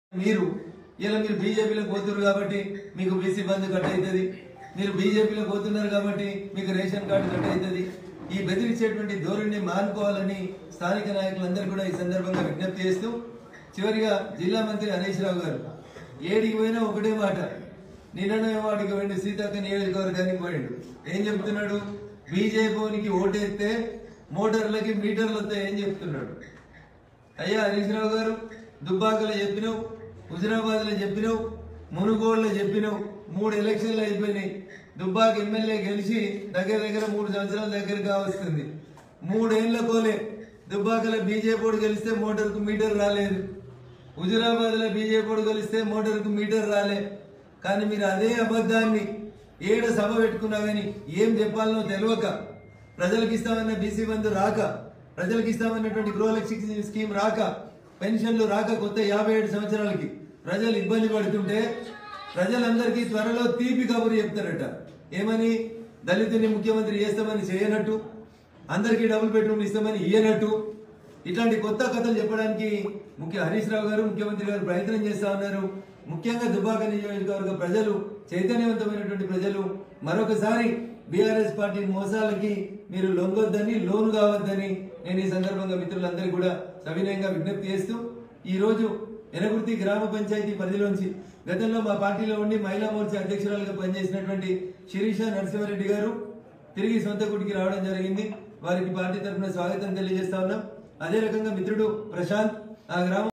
మీరు ఇలా మీరు బీజేపీలో పోతున్నారు కాబట్టి మీకు బీసీ బంధు కట్ అవుతుంది మీరు బీజేపీలో పోతున్నారు కాబట్టి మీకు రేషన్ కార్డు కట్ అవుతుంది ఈ బెదిరించేటువంటి ధోరణిని మానుకోవాలని స్థానిక నాయకులందరూ కూడా ఈ సందర్భంగా విజ్ఞప్తి చేస్తూ చివరిగా జిల్లా మంత్రి హరీష్ రావు గారు ఏడికి పోయినా ఒకటే మాట నిన్ననే వాడికి పోయిండు సీతక్క నియోజకవర్గానికి పోయిండు ఏం చెప్తున్నాడు బీజేపీకి ఓటేస్తే మోటార్లకి మీటర్లు వస్తాయి ఏం చెప్తున్నాడు అయ్యా హరీష్ రావు గారు దుబ్బాకలో చెప్పినావు హుజరాబాద్ లో చెప్పినావు మునుగోడులో చెప్పినావు మూడు ఎలక్షన్లు అయిపోయినాయి దుబ్బాక ఎమ్మెల్యే గెలిచి దగ్గర దగ్గర మూడు సంవత్సరాల దగ్గర కావస్తుంది మూడేళ్ల కోలే దుబ్బాకలో బీజేపీ గెలిస్తే మోటార్కు మీటర్ రాలేదు హుజురాబాద్ లో బీజేపీ గెలిస్తే మోటార్కు మీటర్ రాలే కానీ మీరు అదే అబద్ధాన్ని ఏడ సభ పెట్టుకున్నా గానీ ఏం చెప్పాలనో తెలియక ప్రజలకు ఇస్తామన్న బీసీ బంధు రాక ప్రజలకు ఇస్తామన్నటువంటి గృహలక్ష్మి స్కీమ్ రాక పెన్షన్లు రాక కొత్త యాభై ఏడు సంవత్సరాలకి ప్రజలు ఇబ్బంది పడుతుంటే ప్రజలందరికీ త్వరలో తీపి కబురు చెప్తారట ఏమని దళితుని ముఖ్యమంత్రి చేస్తామని చేయనట్టు అందరికీ డబుల్ బెడ్రూమ్ ఇస్తామని ఇయ్యనట్టు ఇట్లాంటి కొత్త కథలు చెప్పడానికి ముఖ్య హరీష్ రావు గారు ముఖ్యమంత్రి గారు ప్రయత్నం చేస్తా ఉన్నారు ముఖ్యంగా దుబ్బాక నియోజకవర్గ ప్రజలు చైతన్యవంతమైనటువంటి ప్రజలు మరొకసారి బీఆర్ఎస్ పార్టీ మోసాలకి మీరు లొంగొద్దని లోను కావద్దని నేను ఈ సందర్భంగా మిత్రులందరికీ కూడా సవినయంగా విజ్ఞప్తి చేస్తూ ఈ రోజు ఎనగుర్తి గ్రామ పంచాయతీ పరిధిలోంచి గతంలో మా పార్టీలో ఉండి మహిళా మోర్చా అధ్యక్షురాలుగా పనిచేసినటువంటి శిరీష నరసింహారెడ్డి గారు తిరిగి సొంత గుడికి రావడం జరిగింది వారికి పార్టీ తరఫున స్వాగతం తెలియజేస్తా ఉన్నాం అదే రకంగా మిత్రుడు ప్రశాంత్ ఆ గ్రామం